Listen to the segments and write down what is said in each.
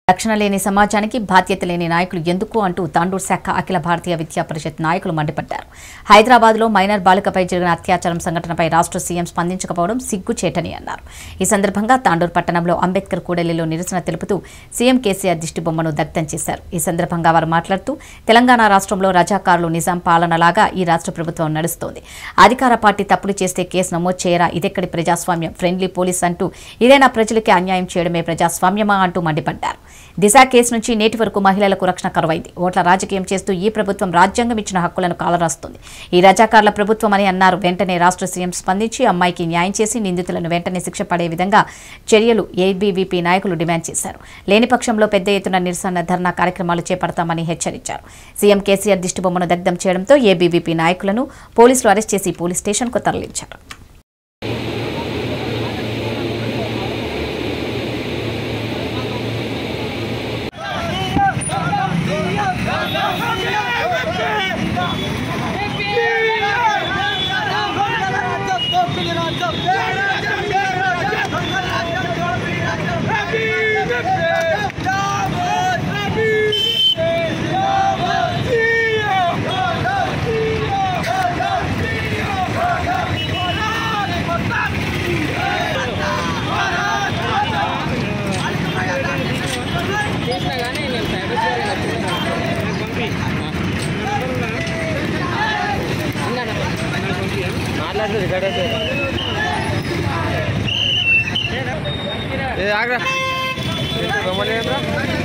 రక్షణ లేని సమాజానికి బాధ్యత లేని నాయకులు ఎందుకు అంటూ తాండూర్ శాఖ అఖిల భారతీయ విద్యా పరిషత్ నాయకులు మండిపడ్డారు హైదరాబాద్లో మైనర్ బాలికపై జరిగిన అత్యాచారం సంఘటనపై రాష్ట్ర సీఎం స్పందించకపోవడం సిగ్గుచేటని అన్నారు ఈ సందర్భంగా తాండూర్ పట్టణంలో అంబేద్కర్ కూడలిలో నిరసన తెలుపుతూ సీఎం కేసీఆర్ దిష్టిబొమ్మను దగ్ధం చేశారు ఈ సందర్భంగా వారు మాట్లాడుతూ తెలంగాణ రాష్ట్రంలో రజాకారులు నిజాం పాలనలాగా ఈ రాష్ట్ర ప్రభుత్వం నడుస్తోంది అధికార పార్టీ తప్పులు చేస్తే కేసు నమోదు చేయరా ఇదెక్కడి ప్రజాస్వామ్యం ఫ్రెండ్లీ పోలీస్ అంటూ ఇదైనా ప్రజలకి అన్యాయం చేయడమే ప్రజాస్వామ్యమా అంటూ మండిపడ్డారు దిశ కేసు నుంచి నేటి వరకు మహిళలకు రక్షణ కరువైంది ఓట్ల రాజకీయం చేస్తూ ఈ ప్రభుత్వం రాజ్యాంగం ఇచ్చిన హక్కులను కాలరాస్తుంది ఈ రజాకారుల ప్రభుత్వం అని అన్నారు వెంటనే రాష్ట్ర సీఎం స్పందించి అమ్మాయికి న్యాయం చేసి నిందితులను వెంటనే శిక్ష పడే విధంగా చర్యలు ఏబీవీపీ నాయకులు డిమాండ్ చేశారు లేని పక్షంలో పెద్ద ఎత్తున నిరసన ధర్నా కార్యక్రమాలు చేపడతామని హెచ్చరించారు సీఎం కేసీఆర్ దిష్టిబొమ్మను దగ్ధం చేయడంతో ఏబీవీపీ నాయకులను పోలీసులు అరెస్ట్ చేసి పోలీస్ స్టేషన్కు తరలించారు మాట్లాడుతుంది గడేసి ఏ ఆగ్రా రమ్మని ఏంట్రా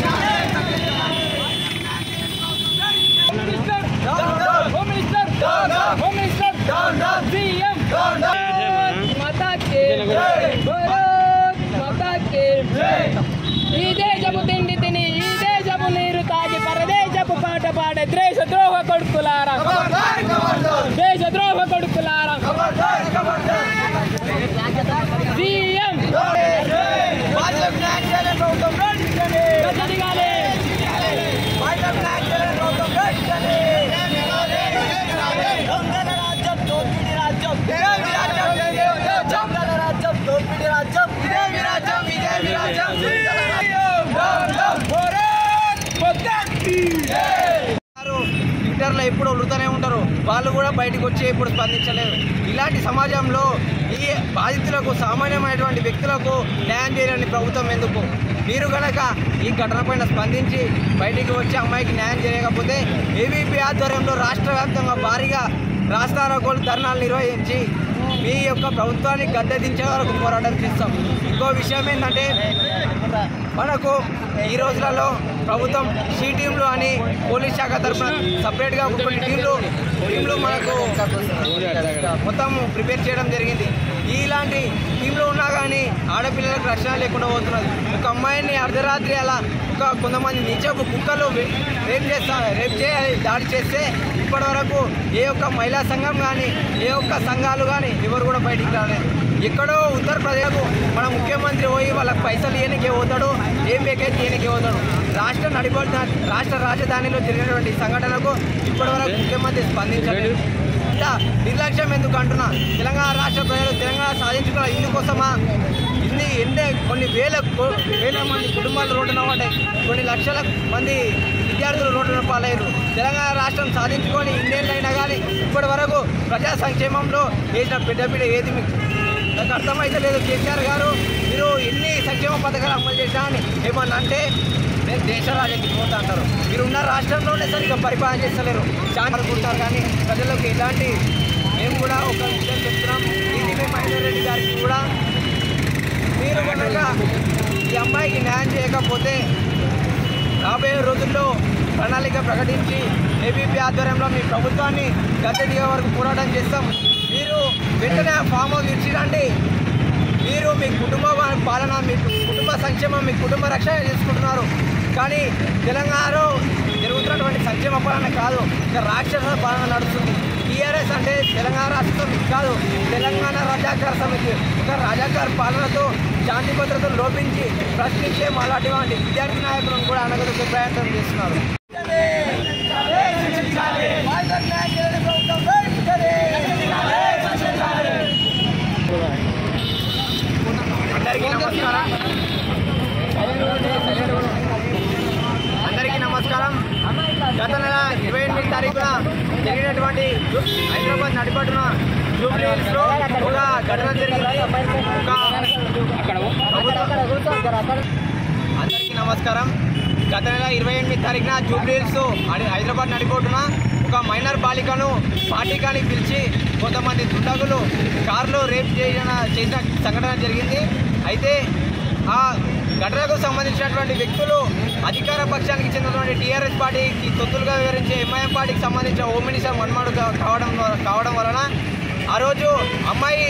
ఈ దేశపు తిండి తిని ఈ దేశపు నీరు తాగి పరదేశపు పాట పాడే దేశ ద్రోహ కొడుకులారా దేశ ద్రోహ కొడుకులారా సీఎం గద్దెదిగాలి. ట్విట్టర్లో ఎప్పుడు వదులుతూనే ఉంటారు వాళ్ళు కూడా బయటకు వచ్చి ఇప్పుడు స్పందించలేరు ఇలాంటి సమాజంలో ఈ బాధితులకు సామాన్యమైనటువంటి వ్యక్తులకు న్యాయం చేయలేని ప్రభుత్వం ఎందుకు మీరు కనుక ఈ ఘటన పైన స్పందించి బయటికి వచ్చి అమ్మాయికి న్యాయం చేయకపోతే ఏబీపీ ఆధ్వర్యంలో రాష్ట్ర వ్యాప్తంగా భారీగా రాస్తారోకోలు ధర్నాలు నిర్వహించి మీ యొక్క ప్రభుత్వాన్ని గద్దె దించే వరకు పోరాటం చేస్తాం ఇంకో విషయం ఏంటంటే మనకు ఈ రోజులలో ప్రభుత్వం సి టీంలు అని పోలీస్ శాఖ తరఫున సపరేట్గా కొన్ని టీంలు టీంలు మనకు మొత్తం ప్రిపేర్ చేయడం జరిగింది ఇలాంటి టీంలో ఉన్నా కానీ ఆడపిల్లలకు రక్షణ లేకుండా పోతున్నది ఒక అమ్మాయిని అర్ధరాత్రి అలా ఒక కొంతమంది నిజపు కుక్కలు వే- రేప్ చేస్తా రేప్ చే దాడి చేస్తే ఇప్పటి వరకు ఏ ఒక్క మహిళా సంఘం కానీ ఏ ఒక్క సంఘాలు కానీ ఎవరు కూడా బయటికి రాలేదు ఎక్కడో ఉత్తరప్రదేశ్ మన ముఖ్యమంత్రి పోయి వాళ్ళకి పైసలు ఇయనికే పోతాడు ఏం బేకైతే ఇయనికే పోతాడు రాష్ట్ర నడిబడిన రాష్ట్ర రాజధానిలో జరిగినటువంటి సంఘటనకు ఇప్పటివరకు ముఖ్యమంత్రి స్పందించలేదు ఇలా నిర్లక్ష్యం ఎందుకు అంటున్నా తెలంగాణ రాష్ట్ర ప్రజలు తెలంగాణ సాధించుకున్న ఇందుకోసమా ఇన్ని ఎన్ని కొన్ని వేల కో- వేల మంది కుటుంబాలు రోడ్డున పడ్డాయి కొన్ని లక్షల మంది విద్యార్థులు రోడ్డున పాలయ్యారు తెలంగాణ రాష్ట్రం సాధించుకొని ఇన్నేళ్ళైనా కానీ ఇప్పటి వరకు ప్రజా సంక్షేమంలో వేసిన బిడ్డ బిడ్డ ఏది మీకు నాకు అర్థమైతే లేదు కేసీఆర్ గారు మీరు ఎన్ని సంక్షేమ పథకాలు అమలు చేశా అని ఏమన్నా అంటే నేను దేశ రాజకీయ పోతా అంటారు మీరు ఉన్న రాష్ట్రంలోనే సరిగ్గా పరిపాలన చేస్తలేరు చాలా అనుకుంటారు కానీ ప్రజలకు ఎలాంటి మేము కూడా ఒక విషయం చెప్తున్నాం ఈటీవీ మహేందర్ రెడ్డి గారికి కూడా మీరు కనుక ఈ అమ్మాయికి న్యాయం చేయకపోతే రాబోయే రోజుల్లో ప్రణాళిక ప్రకటించి ఏబీపీ ఆధ్వర్యంలో మీ ప్రభుత్వాన్ని గద్దె దిగే వరకు పోరాటం చేస్తాం మీరు వెంటనే ఆ ఫామ్ హౌస్ ఇచ్చిరండి మీరు మీ కుటుంబ పాలన మీ కుటుంబ సంక్షేమం మీ కుటుంబ రక్షణ చేసుకుంటున్నారు కానీ తెలంగాణలో జరుగుతున్నటువంటి సంక్షేమ పాలన కాదు ఇక రాక్షస పాలన నడుస్తుంది టీఆర్ఎస్ అంటే తెలంగాణ రాష్ట్ర సమితి కాదు తెలంగాణ రాజాకార సమితి ఒక రాజాకార పాలనతో శాంతి భద్రతలు లోపించి ప్రశ్నించే అలాంటి వాటి విద్యార్థి నాయకులను కూడా అనగదొక్కే ప్రయత్నం చేస్తున్నారు అందరికీ నమస్కారం తారీఖున జరిగినటువంటి జూ- హైదరాబాద్ నడిపట్టున జూబ్లీ హిల్స్ లో ఒక ఘటన జరిగింది ఒక అందరికీ నమస్కారం గత నెల ఇరవై ఎనిమిది తారీఖున జూబ్లీ హిల్స్ హై- హైదరాబాద్ నడిపోటున ఒక మైనర్ బాలికను పార్టీకాని పిలిచి కొంతమంది దుండగులు కారులో రేప్ చేసిన చేసిన సంఘటన జరిగింది అయితే ఆ ఘటనకు సంబంధించినటువంటి వ్యక్తులు అధికార పక్షానికి చెందినటువంటి టీఆర్ఎస్ పార్టీకి తొత్తులుగా వివరించే ఎంఐఎం పార్టీకి సంబంధించిన హోమ్ మినిస్టర్ మన్మాడు కా- కావడం కావడం వలన ఆ రోజు అమ్మాయి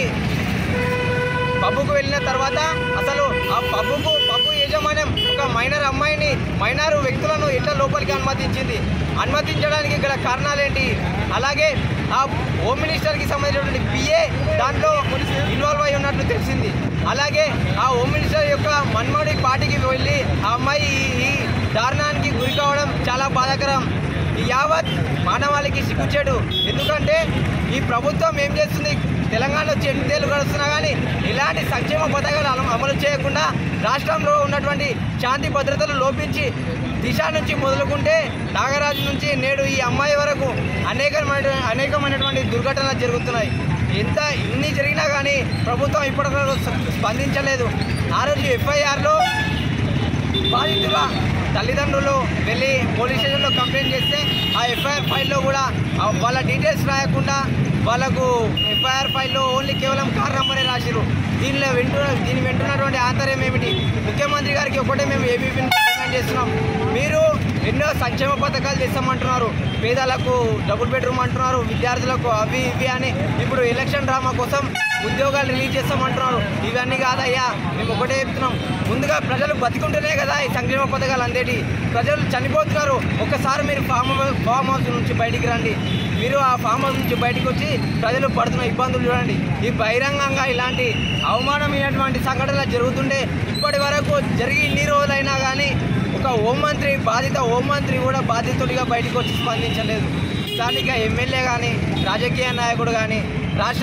పబ్బుకు వెళ్ళిన తర్వాత అసలు ఆ పబ్బుకు పబ్బు యజమాన్యం ఒక మైనర్ అమ్మాయిని మైనర్ వ్యక్తులను ఎట్లా లోపలికి అనుమతించింది అనుమతించడానికి గల కారణాలేంటి అలాగే ఆ హోమ్ మినిస్టర్కి సంబంధించినటువంటి పిఏ దాంట్లో ఇన్వాల్వ్ అయి ఉన్నట్లు తెలిసింది అలాగే ఆ హోమ్ మినిస్టర్ యొక్క మన్మోడి పార్టీకి వెళ్ళి ఆ అమ్మాయి ఈ- ఈ దారుణానికి గురి కావడం చాలా బాధాకరం ఈ యావత్ మానవాళికి సిగ్గుచేడు ఎందుకంటే ఈ ప్రభుత్వం ఏం చేస్తుంది తెలంగాణ వచ్చి ఎన్నిదేళ్ళు గడుస్తున్నా కానీ ఇలాంటి సంక్షేమ పథకాలు అమ- అమలు చేయకుండా రాష్ట్రంలో ఉన్నటువంటి శాంతి భద్రతలు లోపించి దిశ నుంచి మొదలుకుంటే నాగరాజు నుంచి నేడు ఈ అమ్మాయి వరకు అనేకమైన అనేకమైనటువంటి దుర్ఘటనలు జరుగుతున్నాయి ఎంత ఇన్ని జరిగినా కానీ ప్రభుత్వం ఇప్పటివరకు స్పందించలేదు ఆ రోజు ఎఫ్ఐఆర్లో బాధితుల తల్లిదండ్రులు వెళ్ళి పోలీస్ స్టేషన్లో కంప్లైంట్ చేస్తే ఆ ఎఫ్ఐఆర్ ఫైల్లో కూడా ఆ వాళ్ళ డీటెయిల్స్ రాయకుండా వాళ్ళకు ఎఫ్ఐఆర్ ఫైల్లో ఓన్లీ కేవలం కార్ నంబరే రాసిరు దీనిలో వింటు దీని వింటున్నటువంటి ఆంతర్యం ఏమిటి ముఖ్యమంత్రి గారికి ఒకటే మేము ఏబీపీని డిమాండ్ చేస్తున్నాం మీరు ఎన్నో సంక్షేమ పథకాలు చేస్తామంటున్నారు పేదలకు డబుల్ బెడ్రూమ్ అంటున్నారు విద్యార్థులకు అవి ఇవి అని ఇప్పుడు ఎలక్షన్ డ్రామా కోసం ఉద్యోగాలు రిలీజ్ చేస్తామంటున్నారు ఇవన్నీ కాదయ్యా మేము ఒకటే చెప్తున్నాం ముందుగా ప్రజలు బతికుంటేనే కదా ఈ సంక్షేమ పథకాలు అందేటి ప్రజలు చనిపోతున్నారు ఒక్కసారి మీరు ఫామ్ హౌస్ ఫామ్ హౌస్ నుంచి బయటికి రండి మీరు ఆ ఫామ్ హౌస్ నుంచి బయటికి వచ్చి ప్రజలు పడుతున్న ఇబ్బందులు చూడండి ఈ బహిరంగంగా ఇలాంటి అవమానమైనటువంటి సంఘటనలు జరుగుతుంటే ఇప్పటి వరకు జరిగి ఇన్ని రోజులైనా కానీ ఒక హోంమంత్రి బాధిత హోంమంత్రి కూడా బాధితుడిగా బయటకు వచ్చి స్పందించలేదు స్థానిక ఎమ్మెల్యే కానీ రాజకీయ నాయకుడు కానీ రాష్ట్ర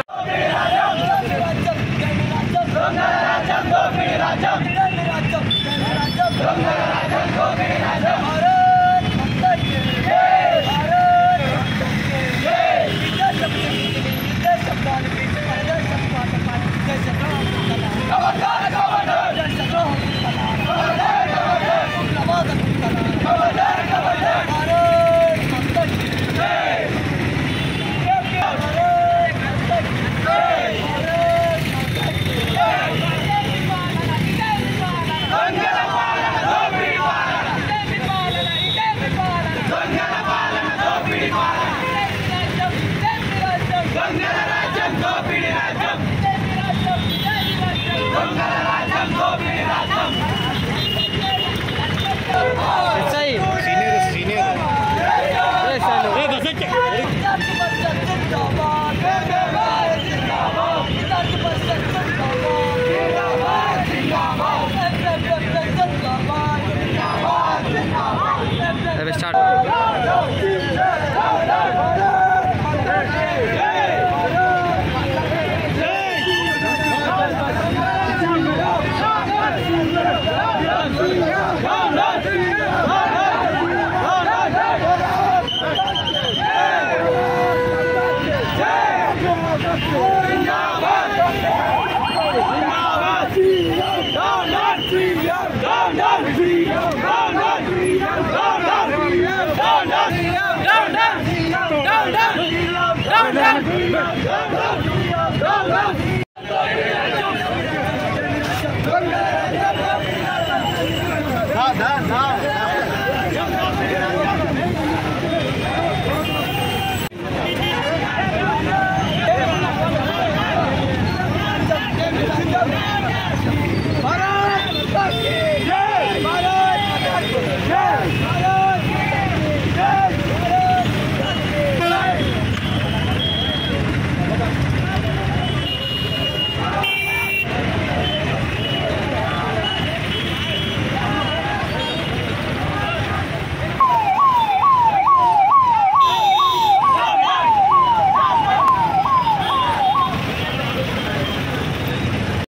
స్టార్ట్